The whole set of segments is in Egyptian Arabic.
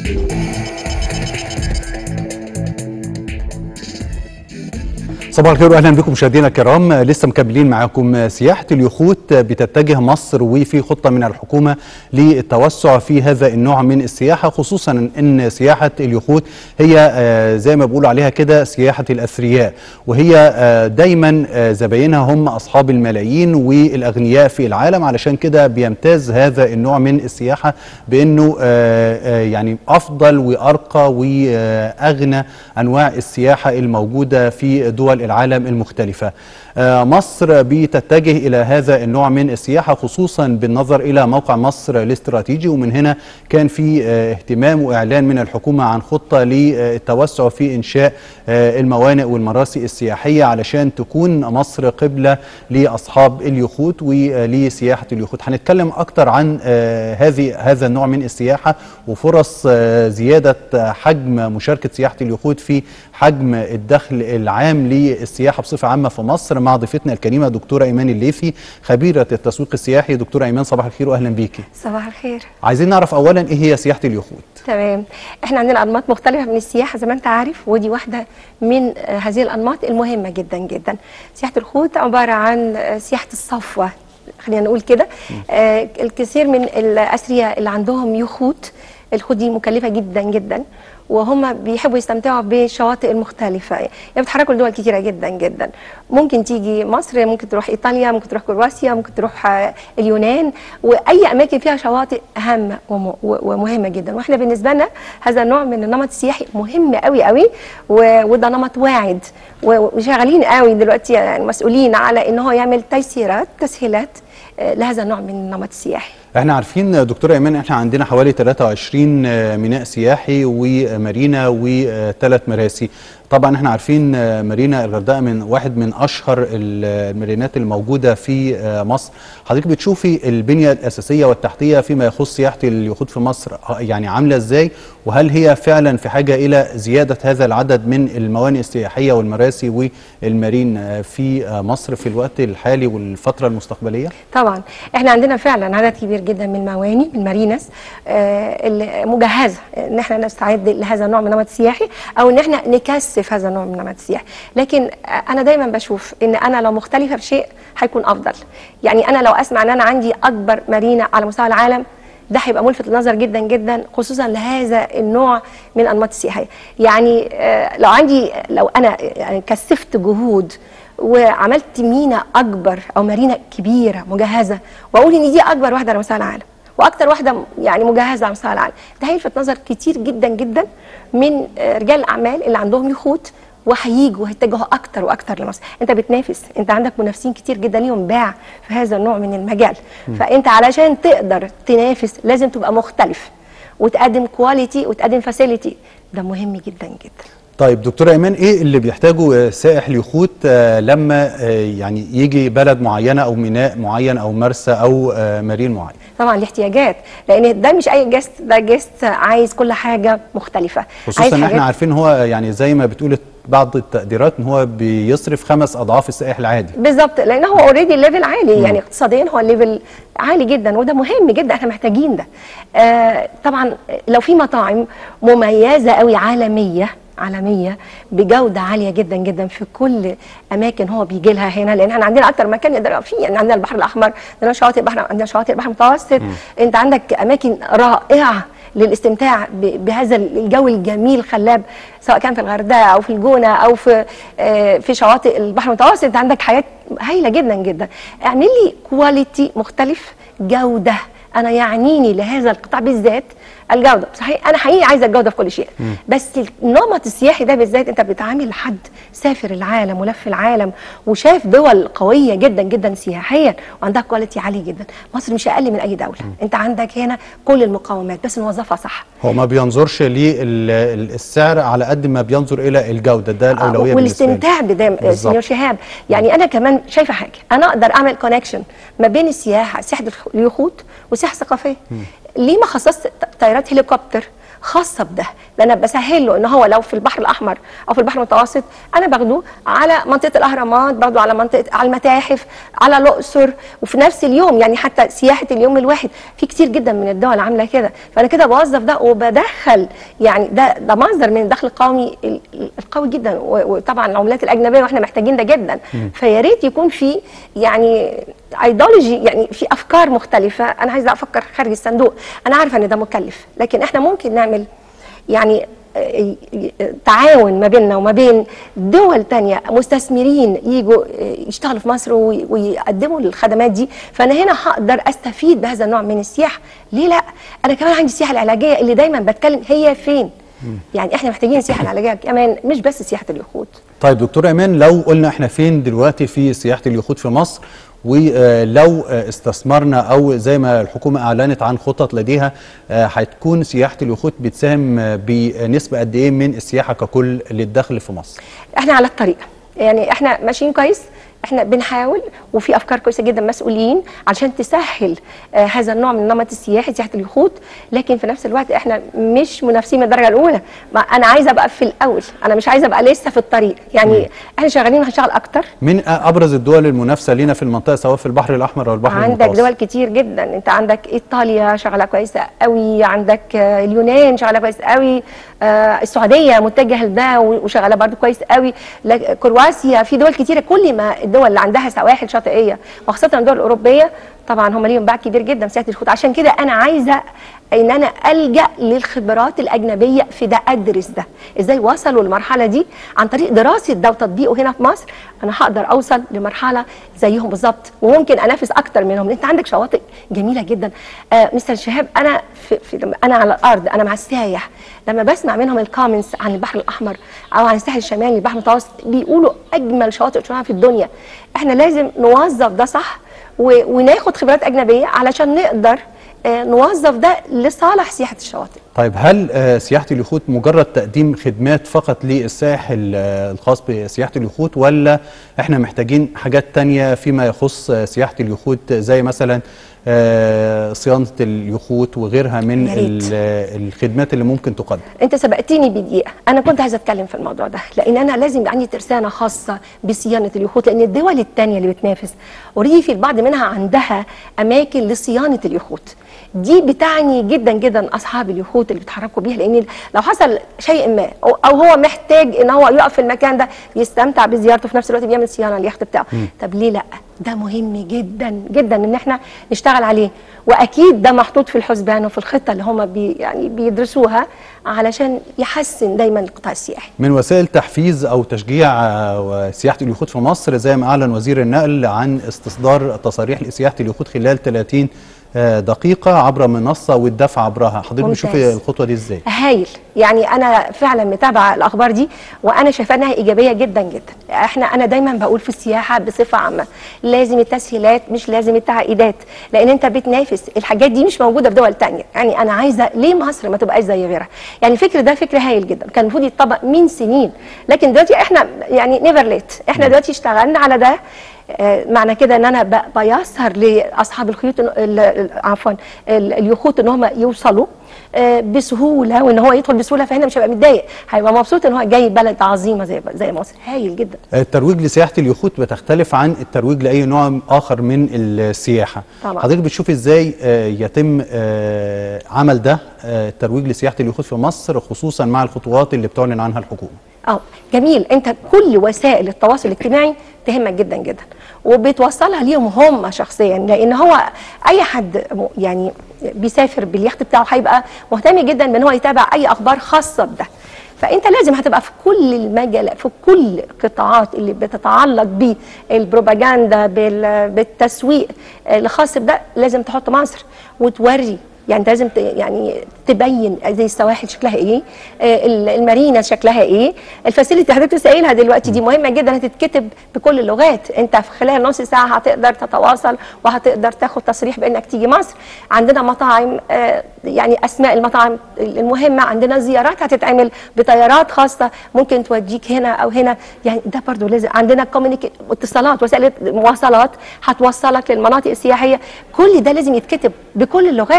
صباح الخير واهلا بكم مشاهدينا الكرام لسه مكملين معاكم سياحه اليخوت بتتجه مصر وفي خطه من الحكومه للتوسع في هذا النوع من السياحه خصوصا ان سياحه اليخوت هي زي ما بيقولوا عليها كده سياحه الاثرياء وهي دايما زباينها هم اصحاب الملايين والاغنياء في العالم علشان كده بيمتاز هذا النوع من السياحه بانه يعني افضل وارقى واغنى انواع السياحه الموجوده في دول العالم المختلفة مصر بتتجه إلى هذا النوع من السياحة خصوصا بالنظر إلى موقع مصر الاستراتيجي ومن هنا كان في اهتمام وإعلان من الحكومة عن خطة للتوسع في إنشاء الموانئ والمراسي السياحية علشان تكون مصر قبلة لأصحاب اليخوت ولسياحة اليخوت هنتكلم أكتر عن هذه هذا النوع من السياحة وفرص زيادة حجم مشاركة سياحة اليخوت في حجم الدخل العام للسياحة بصفة عامة في مصر مع ضيفتنا الكريمة دكتورة إيمان الليثي خبيرة التسويق السياحي دكتورة إيمان صباح الخير وأهلا بيكي صباح الخير عايزين نعرف أولا إيه هي سياحة اليخوت تمام احنا عندنا انماط مختلفه من السياحه زي ما انت عارف ودي واحده من هذه الانماط المهمه جدا جدا سياحه اليخوت عباره عن سياحه الصفوه خلينا نقول كده آه الكثير من الاثرياء اللي عندهم يخوت اليخوت دي مكلفه جدا جدا وهم بيحبوا يستمتعوا بالشواطئ المختلفة يعني بيتحركوا لدول كتيرة جدا جدا ممكن تيجي مصر ممكن تروح إيطاليا ممكن تروح كرواتيا ممكن تروح اليونان وأي أماكن فيها شواطئ هامة ومهمة جدا وإحنا بالنسبة لنا هذا النوع من النمط السياحي مهم قوي قوي وده نمط واعد وشغالين قوي دلوقتي يعني مسؤولين على إن هو يعمل تيسيرات تسهيلات لهذا النوع من النمط السياحي احنا عارفين دكتوره ايمان احنا عندنا حوالي 23 ميناء سياحي ومارينا وثلاث مراسي طبعا احنا عارفين مارينا الغردقه من واحد من اشهر المارينات الموجوده في مصر حضرتك بتشوفي البنيه الاساسيه والتحتيه فيما يخص سياحه اليخوت في مصر يعني عامله ازاي وهل هي فعلا في حاجه الى زياده هذا العدد من الموانئ السياحيه والمراسي والمارين في مصر في الوقت الحالي والفتره المستقبليه طبعا احنا عندنا فعلا عدد كبير جدا من المواني من ماريناس آه مجهزه ان احنا نستعد لهذا النوع من النمط السياحي او ان احنا نكثف هذا النوع من النمط السياحي لكن انا دايما بشوف ان انا لو مختلفه في شيء هيكون افضل يعني انا لو اسمع ان انا عندي اكبر مارينا على مستوى العالم ده هيبقى ملفت للنظر جدا جدا خصوصا لهذا النوع من الانماط السياحيه يعني آه لو عندي لو انا يعني كثفت جهود وعملت مينا اكبر او مارينا كبيره مجهزه واقول ان دي اكبر واحده على مستوى العالم واكثر واحده يعني مجهزه على مستوى العالم ده هيلفت نظر كتير جدا جدا من رجال الاعمال اللي عندهم يخوت وهيجوا وهيتجهوا اكتر واكتر لمصر انت بتنافس انت عندك منافسين كتير جدا ليهم باع في هذا النوع من المجال م. فانت علشان تقدر تنافس لازم تبقى مختلف وتقدم كواليتي وتقدم فاسيلتي ده مهم جدا جدا طيب دكتورة إيمان إيه اللي بيحتاجه سائح اليخوت لما يعني يجي بلد معينة أو ميناء معين أو مرسى أو مارين معين؟ طبعا الاحتياجات لأن ده مش أي جست ده جست عايز كل حاجة مختلفة خصوصا إن إحنا عارفين هو يعني زي ما بتقول بعض التقديرات ان هو بيصرف خمس اضعاف السائح العادي بالظبط لان هو اوريدي الليفل عالي م. يعني اقتصاديا هو الليفل عالي جدا وده مهم جدا احنا محتاجين ده آه طبعا لو في مطاعم مميزه قوي عالميه عالميه بجوده عاليه جدا جدا في كل اماكن هو بيجي لها هنا لان احنا عندنا اكتر مكان نقدر فيه يعني عندنا البحر الاحمر عندنا شواطئ البحر عندنا شواطئ البحر المتوسط م. انت عندك اماكن رائعه للاستمتاع بهذا الجو الجميل الخلاب سواء كان في الغردقه او في الجونه او في في شواطئ البحر المتوسط انت عندك حياه هايله جدا جدا اعمل لي كواليتي مختلف جوده انا يعنيني لهذا القطاع بالذات الجوده صحيح انا حقيقي عايزه الجوده في كل شيء م. بس النمط السياحي ده بالذات انت بتعامل حد سافر العالم ولف العالم وشاف دول قويه جدا جدا سياحيا وعندها كواليتي عالي جدا مصر مش اقل من اي دوله م. انت عندك هنا كل المقومات بس نوظفها صح هو ما بينظرش للسعر على قد ما بينظر الى الجوده ده الاولويه والاستمتاع بده سينيور شهاب يعني انا كمان شايفه حاجه انا اقدر اعمل كونكشن ما بين السياحه سياحه اليخوت والسياحه الثقافيه ليه ما خصصت طيارات هليكوبتر خاصه بده لان أنا بسهل له ان هو لو في البحر الاحمر او في البحر المتوسط انا باخده على منطقه الاهرامات باخده على منطقه على المتاحف على الاقصر وفي نفس اليوم يعني حتى سياحه اليوم الواحد في كتير جدا من الدول عامله كده فانا كده بوظف ده وبدخل يعني ده ده مصدر من الدخل القومي ال- ال- القوي جدا و- وطبعا العملات الاجنبيه واحنا محتاجين ده جدا فيا ريت يكون في يعني ايديولوجي يعني في افكار مختلفه انا عايزه افكر خارج الصندوق انا عارفه ان ده مكلف لكن احنا ممكن نعمل يعني آه، تعاون ما بيننا وما بين دول تانية مستثمرين يجوا آه، يشتغلوا في مصر وي- ويقدموا الخدمات دي فانا هنا هقدر استفيد بهذا النوع من السياحه ليه لا انا كمان عندي السياحه العلاجيه اللي دايما بتكلم هي فين يعني احنا محتاجين السياحه العلاجيه كمان مش بس سياحه اليخوت طيب دكتور ايمان لو قلنا احنا فين دلوقتي في سياحه اليخوت في مصر ولو استثمرنا او زي ما الحكومه اعلنت عن خطط لديها آه، هتكون سياحه اليخوت بتساهم آه، بنسبه قد ايه من السياحه ككل للدخل في مصر احنا على الطريق يعني احنا ماشيين كويس احنا بنحاول وفي افكار كويسه جدا مسؤولين علشان تسهل آه هذا النوع من النمط السياحي سياحه اليخوت لكن في نفس الوقت احنا مش منافسين من الدرجه الاولى ما انا عايزه ابقى في الاول انا مش عايزه ابقى لسه في الطريق يعني احنا شغالين وهنشتغل اكتر من ابرز الدول المنافسه لينا في المنطقه سواء في البحر الاحمر او البحر عندك المتوسط دول كتير جدا انت عندك ايطاليا شغاله كويسه قوي عندك آه، اليونان شغاله كويس قوي آه، السعوديه متجهه لده وشغاله برضو كويس قوي لك- كرواتيا في دول كتيره كل ما الدول اللي عندها سواحل شاطئيه وخاصه الدول الاوروبيه طبعا هم ليهم باع كبير جدا في سياحه اليخوت عشان كده انا عايزه ان انا الجا للخبرات الاجنبيه في ده ادرس ده ازاي وصلوا للمرحله دي عن طريق دراسه ده وتطبيقه هنا في مصر انا هقدر اوصل لمرحله زيهم بالظبط وممكن انافس اكتر منهم انت عندك شواطئ جميله جدا آه مستر شهاب انا في, في لما انا على الارض انا مع السايح لما بسمع منهم الكومنتس عن البحر الاحمر او عن الساحل الشمالي البحر المتوسط بيقولوا اجمل شواطئ شفناها في الدنيا احنا لازم نوظف ده صح و- وناخد خبرات اجنبيه علشان نقدر آه، نوظف ده لصالح سياحه الشواطئ طيب هل آه، سياحه اليخوت مجرد تقديم خدمات فقط للساحل آه، الخاص بسياحه اليخوت ولا احنا محتاجين حاجات تانية فيما يخص آه، سياحه اليخوت زي مثلا آه، صيانه اليخوت وغيرها من يا ريت. ال- آه، الخدمات اللي ممكن تقدم انت سبقتني بدقيقه انا كنت عايزه اتكلم في الموضوع ده لان انا لازم يبقى عندي ترسانه خاصه بصيانه اليخوت لان الدول الثانيه اللي بتنافس اوريدي في البعض منها عندها اماكن لصيانه اليخوت دي بتعني جدا جدا اصحاب اليخوت اللي بيتحركوا بيها لان لو حصل شيء ما او أو هو محتاج ان هو يقف في المكان ده يستمتع بزيارته في نفس الوقت بيعمل صيانه لليخت بتاعه طب ليه لا ده مهم جدا جدا ان احنا نشتغل عليه واكيد ده محطوط في الحسبان وفي الخطه اللي هم بي يعني بيدرسوها علشان يحسن دايما القطاع السياحي من وسائل تحفيز او تشجيع آه، سياحه اليخوت في مصر زي ما اعلن وزير النقل عن استصدار تصاريح لسياحه اليخوت خلال 30 آه، دقيقه عبر منصه والدفع عبرها حضرتك ممتاز. بتشوفي الخطوه دي ازاي هايل يعني انا فعلا متابعه الاخبار دي وانا شايفه انها ايجابيه جدا جدا احنا انا دايما بقول في السياحه بصفه عامه لازم التسهيلات مش لازم التعقيدات لان انت بتنافس الحاجات دي مش موجوده في دول تانية يعني انا عايزه ليه مصر ما تبقاش زي غيرها يعني الفكر ده فكر هايل جدا كان المفروض يتطبق من سنين لكن دلوقتي احنا يعني نيفر ليت احنا دلوقتي اشتغلنا على ده آه، معنى كده ان انا ب- بيسر لاصحاب الخيوط إن- ال- ال- عفوا ال- اليخوت ان هم يوصلوا آه، بسهوله وان هو يدخل بسهوله فهنا مش هيبقى متضايق هيبقى مبسوط ان هو جاي بلد عظيمه زي زي مصر هايل جدا الترويج لسياحه اليخوت بتختلف عن الترويج لاي نوع اخر من السياحه طبعا. حضرتك بتشوف ازاي آه، يتم آه، عمل ده آه، الترويج لسياحه اليخوت في مصر خصوصا مع الخطوات اللي بتعلن عنها الحكومه اه جميل انت كل وسائل التواصل الاجتماعي تهمك جدا جدا وبتوصلها ليهم هم شخصيا لان هو اي حد م- يعني بيسافر باليخت بتاعه هيبقى مهتم جدا بان هو يتابع اي اخبار خاصه بده فانت لازم هتبقى في كل المجال في كل القطاعات اللي بتتعلق بالبروباجندا بال- بالتسويق الخاص بده لازم تحط مصر وتوري يعني انت لازم ت- يعني تبين زي السواحل شكلها ايه آه، ال- المارينا شكلها ايه الفاسيلتي حضرتك لسه قايلها دلوقتي دي مهمه جدا هتتكتب بكل اللغات انت في خلال نص ساعه هتقدر تتواصل وهتقدر تاخد تصريح بانك تيجي مصر عندنا مطاعم آه، يعني اسماء المطاعم المهمه عندنا زيارات هتتعمل بطيارات خاصه ممكن توديك هنا او هنا يعني ده برضو لازم عندنا كوميونيك اتصالات وسائل مواصلات هتوصلك للمناطق السياحيه كل ده لازم يتكتب بكل اللغات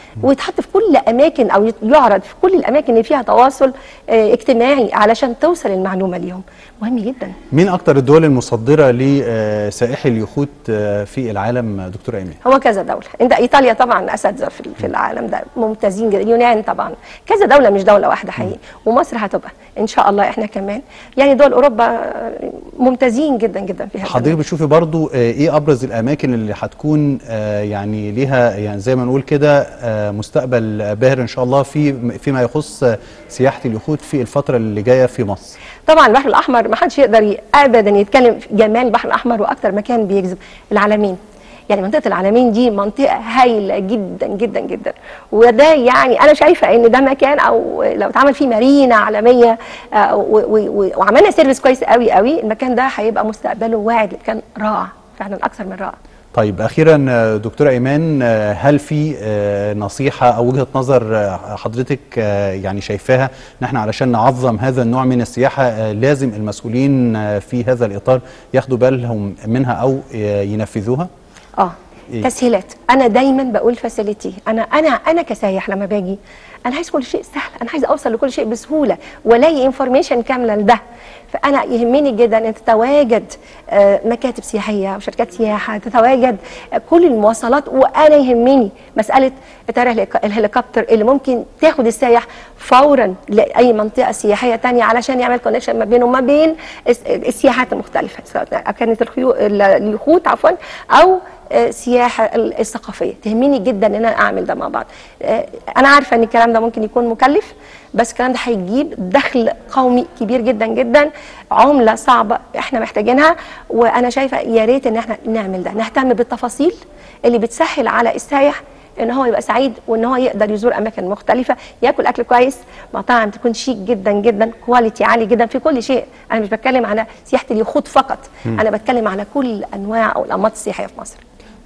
ويتحط في كل اماكن او يعرض في كل الاماكن اللي فيها تواصل آه، اجتماعي علشان توصل المعلومه ليهم مهم جدا مين اكتر الدول المصدره لسائحي اليخوت آه، في العالم دكتور ايمان هو كذا دوله انت ايطاليا طبعا اساتذه في, في العالم ده ممتازين جدا اليونان طبعا كذا دوله مش دوله واحده حقيقي ومصر هتبقى ان شاء الله احنا كمان يعني دول اوروبا آه، ممتازين جدا جدا في هذا حضرتك بتشوفي برضو آه، ايه ابرز الاماكن اللي هتكون آه، يعني ليها يعني زي ما نقول كده آه، مستقبل باهر ان شاء الله في فيما يخص آه، سياحه اليخوت في الفتره اللي جايه في مصر طبعا البحر الاحمر ما حدش يقدر ي- ابدا يتكلم في جمال البحر الاحمر واكتر مكان بيجذب العالمين يعني منطقه العالمين دي منطقه هايله جدا جدا جدا وده يعني انا شايفه ان ده مكان او لو اتعمل فيه مارينا عالميه آه، و- و- و- وعملنا سيرفيس كويس قوي قوي المكان ده هيبقى مستقبله واعد مكان رائع فعلا اكثر من رائع طيب اخيرا آه، دكتوره ايمان آه، هل في آه، نصيحه او وجهه نظر آه، حضرتك آه، يعني شايفاها ان احنا علشان نعظم هذا النوع من السياحه آه، لازم المسؤولين آه، في هذا الاطار ياخدوا بالهم منها او آه، ينفذوها اه إيه؟ تسهيلات انا دايما بقول فاسيلتي انا انا انا كسايح لما باجي انا عايز كل شيء سهل انا عايز اوصل لكل شيء بسهوله والاقي انفورميشن كامله لده فانا يهمني جدا ان تتواجد آه، مكاتب سياحيه وشركات سياحه تتواجد آه، كل المواصلات وانا يهمني مساله اطار الهليك- الهليكوبتر اللي ممكن تاخد السائح فورا لاي منطقه سياحيه تانية علشان يعمل كونكشن ما بينه وما بين الس- السياحات المختلفه سواء كانت الخيو- اليخوت عفوا او آه، السياحه ال- الثقافيه تهمني جدا ان انا اعمل ده مع بعض آه، انا عارفه ان الكلام ده ممكن يكون مكلف بس الكلام ده هيجيب دخل قومي كبير جدا جدا عمله صعبه احنا محتاجينها وانا شايفه يا ريت ان احنا نعمل ده نهتم بالتفاصيل اللي بتسهل على السائح ان هو يبقى سعيد وان هو يقدر يزور اماكن مختلفه ياكل اكل كويس مطاعم تكون شيك جدا جدا كواليتي عالي جدا في كل شيء انا مش بتكلم على سياحه اليخوت فقط انا بتكلم على كل انواع او الانماط السياحيه في مصر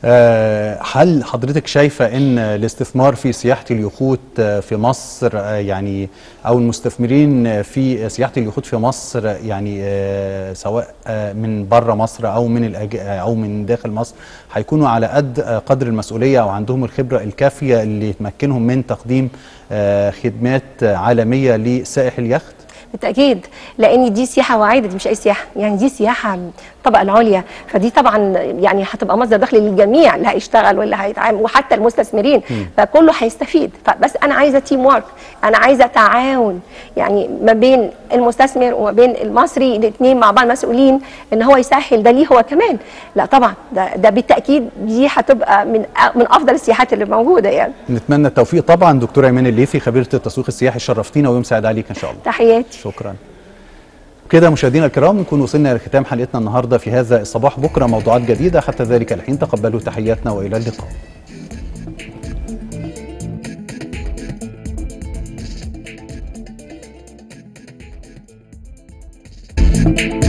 آه، هل حضرتك شايفة أن الاستثمار في سياحة اليخوت آه، في مصر آه، يعني أو المستثمرين في سياحة اليخوت في مصر يعني آه، سواء آه، من بره مصر أو من الأج... أو من داخل مصر هيكونوا على قد آه، قدر المسؤولية أو عندهم الخبرة الكافية اللي تمكنهم من تقديم آه، خدمات آه، عالمية لسائح اليخت؟ بالتاكيد لان دي سياحه واعده دي مش اي سياحه يعني دي سياحه الطبقه العليا فدي طبعا يعني هتبقى مصدر دخل للجميع اللي هيشتغل واللي هيتعامل وحتى المستثمرين فكله هيستفيد فبس انا عايزه تيم ورك انا عايزه تعاون يعني ما بين المستثمر وما بين المصري الاثنين مع بعض مسؤولين ان هو يسهل ده ليه هو كمان لا طبعا ده ده بالتاكيد دي هتبقى من أ- من افضل السياحات اللي موجوده يعني نتمنى التوفيق طبعا دكتورة إيمان الليثي خبيرة التسويق السياحي شرفتينا ويوم سعد عليك إن شاء الله تحياتي شكرا كده مشاهدينا الكرام نكون وصلنا لختام حلقتنا النهارده في هذا الصباح بكره موضوعات جديده حتى ذلك الحين تقبلوا تحياتنا والى اللقاء